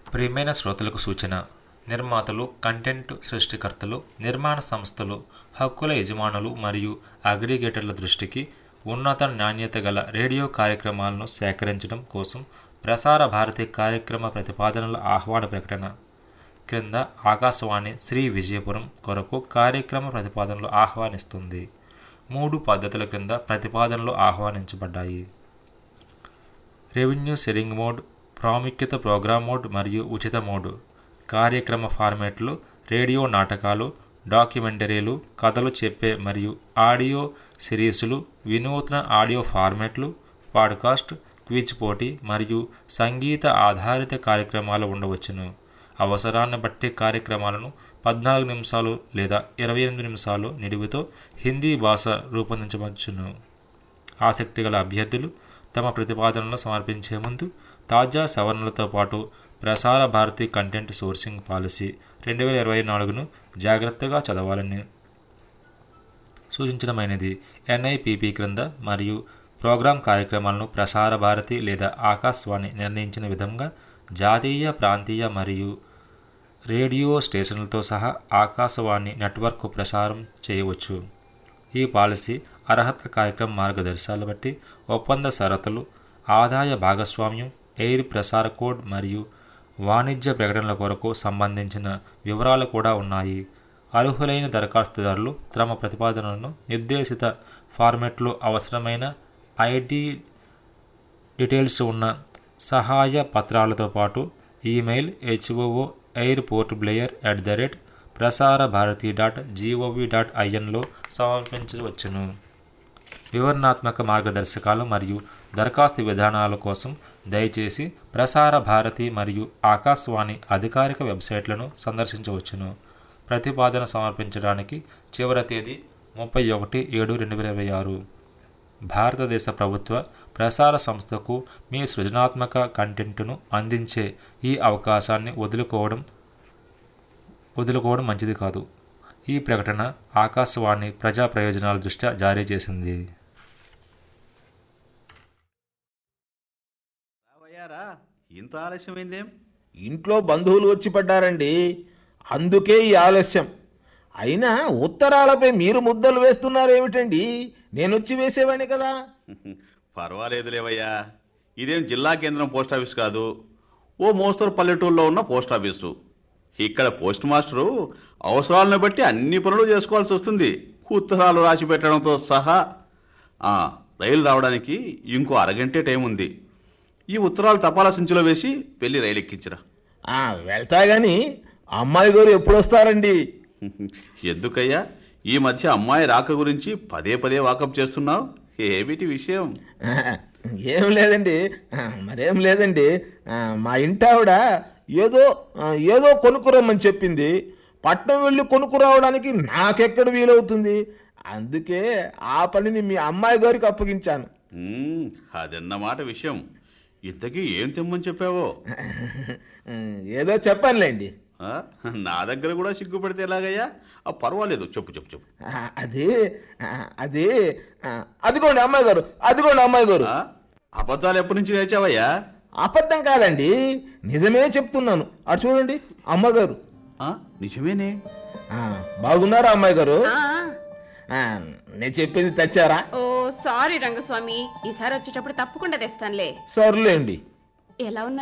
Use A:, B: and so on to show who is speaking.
A: ప్రియమైన శ్రోతలకు సూచన నిర్మాతలు కంటెంట్ సృష్టికర్తలు నిర్మాణ సంస్థలు హక్కుల యజమానులు మరియు అగ్రిగేటర్ల దృష్టికి ఉన్నత నాణ్యత గల రేడియో కార్యక్రమాలను సేకరించడం కోసం ప్రసార భారతి కార్యక్రమ ప్రతిపాదనల ఆహ్వాన ప్రకటన క్రింద ఆకాశవాణి శ్రీ విజయపురం కొరకు కార్యక్రమ ప్రతిపాదనలు ఆహ్వానిస్తుంది మూడు పద్ధతుల క్రింద ప్రతిపాదనలు ఆహ్వానించబడ్డాయి రెవెన్యూ సెరింగ్ మోడ్ ప్రాముఖ్యత ప్రోగ్రామ్ మోడ్ మరియు ఉచిత మోడ్ కార్యక్రమ ఫార్మాట్లు రేడియో నాటకాలు డాక్యుమెంటరీలు కథలు చెప్పే మరియు ఆడియో సిరీసులు వినూత్న ఆడియో ఫార్మాట్లు పాడ్కాస్ట్ క్విజ్ పోటీ మరియు సంగీత ఆధారిత కార్యక్రమాలు ఉండవచ్చును అవసరాన్ని బట్టి కార్యక్రమాలను పద్నాలుగు నిమిషాలు లేదా ఇరవై ఎనిమిది నిమిషాలు నిడివితో హిందీ భాష రూపొందించవచ్చును ఆసక్తి గల అభ్యర్థులు తమ ప్రతిపాదనలు సమర్పించే ముందు తాజా సవరణలతో పాటు ప్రసార భారతి కంటెంట్ సోర్సింగ్ పాలసీ రెండు వేల ఇరవై నాలుగును జాగ్రత్తగా చదవాలని సూచించడమైనది ఎన్ఐపిపి క్రింద మరియు ప్రోగ్రాం కార్యక్రమాలను ప్రసార భారతి లేదా ఆకాశవాణి నిర్ణయించిన విధంగా జాతీయ ప్రాంతీయ మరియు రేడియో స్టేషన్లతో సహా ఆకాశవాణి నెట్వర్క్ ప్రసారం చేయవచ్చు ఈ పాలసీ అర్హత కార్యక్రమ మార్గదర్శకాలు బట్టి ఒప్పంద షరతులు ఆదాయ భాగస్వామ్యం ఎయిర్ ప్రసార కోడ్ మరియు వాణిజ్య ప్రకటనల కొరకు సంబంధించిన వివరాలు కూడా ఉన్నాయి అర్హులైన దరఖాస్తుదారులు తమ ప్రతిపాదనలను నిర్దేశిత ఫార్మెట్లో అవసరమైన ఐడి డీటెయిల్స్ ఉన్న సహాయ పత్రాలతో పాటు email HOO airport Blair at the rate Prasar Bharati dot GOV dot ఐఎన్లో సమర్పించవచ్చును వివరణాత్మక మార్గదర్శకాలు మరియు దరఖాస్తు విధానాల కోసం దయచేసి ప్రసార భారతి మరియు ఆకాశవాణి అధికారిక వెబ్సైట్లను సందర్శించవచ్చును ప్రతిపాదన సమర్పించడానికి చివరి తేదీ ముప్పై ఒకటి ఏడు రెండు వేల ఇరవై ఆరు భారతదేశ ప్రభుత్వ ప్రసార సంస్థకు మీ సృజనాత్మక కంటెంట్ను అందించే ఈ అవకాశాన్ని వదులుకోవడం వదులుకోవడం మంచిది కాదు ఈ ప్రకటన ఆకాశవాణి ప్రజా ప్రయోజనాల దృష్ట్యా జారీ చేసింది
B: రావయ్యారా ఇంత ఆలస్యమైందేం
C: ఇంట్లో బంధువులు వచ్చి పడ్డారండి అందుకే ఈ ఆలస్యం అయినా ఉత్తరాలపై మీరు ముద్దలు వేస్తున్నారేమిటండి నేనొచ్చి వేసేవాడిని కదా
B: పర్వాలేదులేవయ్యా ఇదేం జిల్లా కేంద్రం పోస్ట్ ఆఫీస్ కాదు ఓ మోస్తరు పల్లెటూరులో ఉన్న పోస్ట్ ఆఫీసు ఇక్కడ పోస్ట్ మాస్టరు అవసరాలను బట్టి అన్ని పనులు చేసుకోవాల్సి వస్తుంది ఉత్తరాలు రాసి పెట్టడంతో సహా ఆ, రైలు రావడానికి ఇంకో అరగంటే టైం ఉంది ఈ ఉత్తరాలు తపాలా సంచిలో వేసి వెళ్ళి రైలు ఎక్కించరా
C: ఆ, వెళ్తా గాని అమ్మాయి గారు ఎప్పుడు వస్తారండి
B: ఎందుకయ్యా ఈ మధ్య అమ్మాయి రాక గురించి పదే పదే వాకప్ చేస్తున్నావు ఏమిటి విషయం
C: ఆ, ఏం లేదండి ఆ, మరేం లేదండి ఆ, మా ఇంటావిడ ఏదో ఆ, ఏదో కొనుక్కురమ్మని చెప్పింది పట్నం వెళ్ళి కొనుక్కు రావడానికి నాకెక్కడ వీలవుతుంది అందుకే ఆ పనిని మీ అమ్మాయి గారికి అప్పగించాను
B: మ్మ్, అదన్నమాట విషయం ఇంతకీ ఏం తెమ్మని చెప్పావో
C: ఏదో చెప్పానులేండి
B: ఆ? నా దగ్గర కూడా సిగ్గుపడితే ఎలాగయ్యా ఆ, పర్వాలేదు చెప్పు చెప్పు చెప్పు
C: ఆ, అది ఆ, అది ఆ, అదిగోండి అమ్మాయి గారు అదిగోండి అమ్మాయి గారు
B: ఆ? అబద్ధాలు ఎప్పటి నుంచి నేర్చావయ్యా
C: అబద్ధం కాదండి నిజమే చెప్తున్నాను అటు చూడండి అమ్మగారు
B: ఆ, నిజమేనే
C: ఆ, బాగున్నారా అమ్మాయి గారు
D: ఆ,
C: ఆ, నేను చెప్పింది తెచ్చారా
D: ఓ సారీ రంగస్వామి ఈసారి వచ్చేటప్పుడు తప్పకుండా తెస్తానులే
C: సర్లేండి
D: ఎలా ఉన్నారు